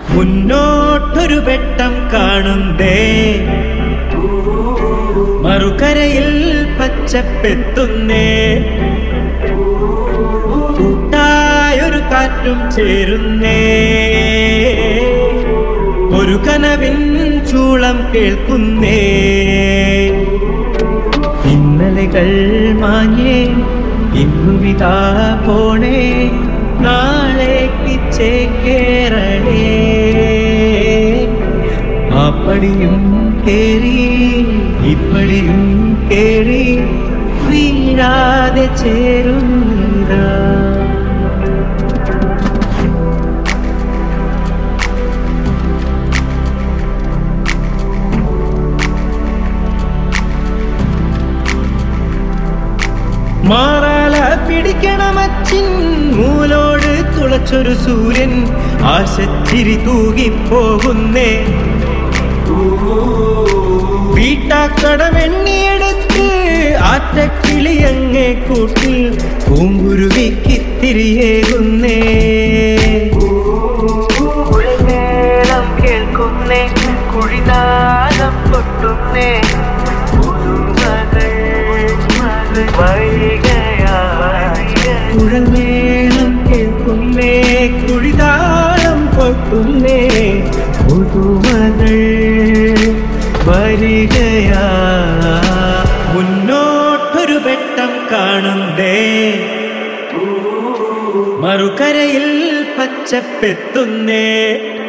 മുന്നോട്ടൊരു വെട്ടം കാണുന്നേ മറുകരയിൽ പച്ചപ്പെത്തുന്നേ കൂട്ടായൊരു കാറ്റും ചേരുന്നേ ഒരു കനവിൻ ചൂളം കേൾക്കുന്നേ ഇന്നലെകൾ മാഞ്ഞേ ഇന്നുവിതാ പോണേ നാളേക്ക് ചേക്കേറണേ അപ്പടിയും കേറി ഇപ്പടിയും കേറി വീഴാതെ ചേരുന്ന മാറാല പിടിക്കണമച്ചിൻ മൂലോട് തുളച്ചൊരു സൂര്യൻ ആശച്ചിരി തൂകിപ്പോകുന്നേ വീട്ടാക്കടമെണ്ണിയെടുത്ത് ആറ്റക്കിളിയങ്ങെ കൂട്ടിൽ പൂങ്കുരുവിക്ക് തിരിയേകുന്നേ കുഴിമേളം കേൾക്കുന്നേ കുഴിനാദം കൊട്ടുന്നേ പുതുമകൾ മകൾ വഴികയായി കുഴൽമേളം കേൾക്കുന്നേ കുഴിതാളം കൊട്ടുന്നേ പുതുമകൾ വരികയാ മുന്നോട്ടൊരു വെട്ടം കാണുന്നേ മറുകരയിൽ പച്ചപ്പെത്തുന്നേ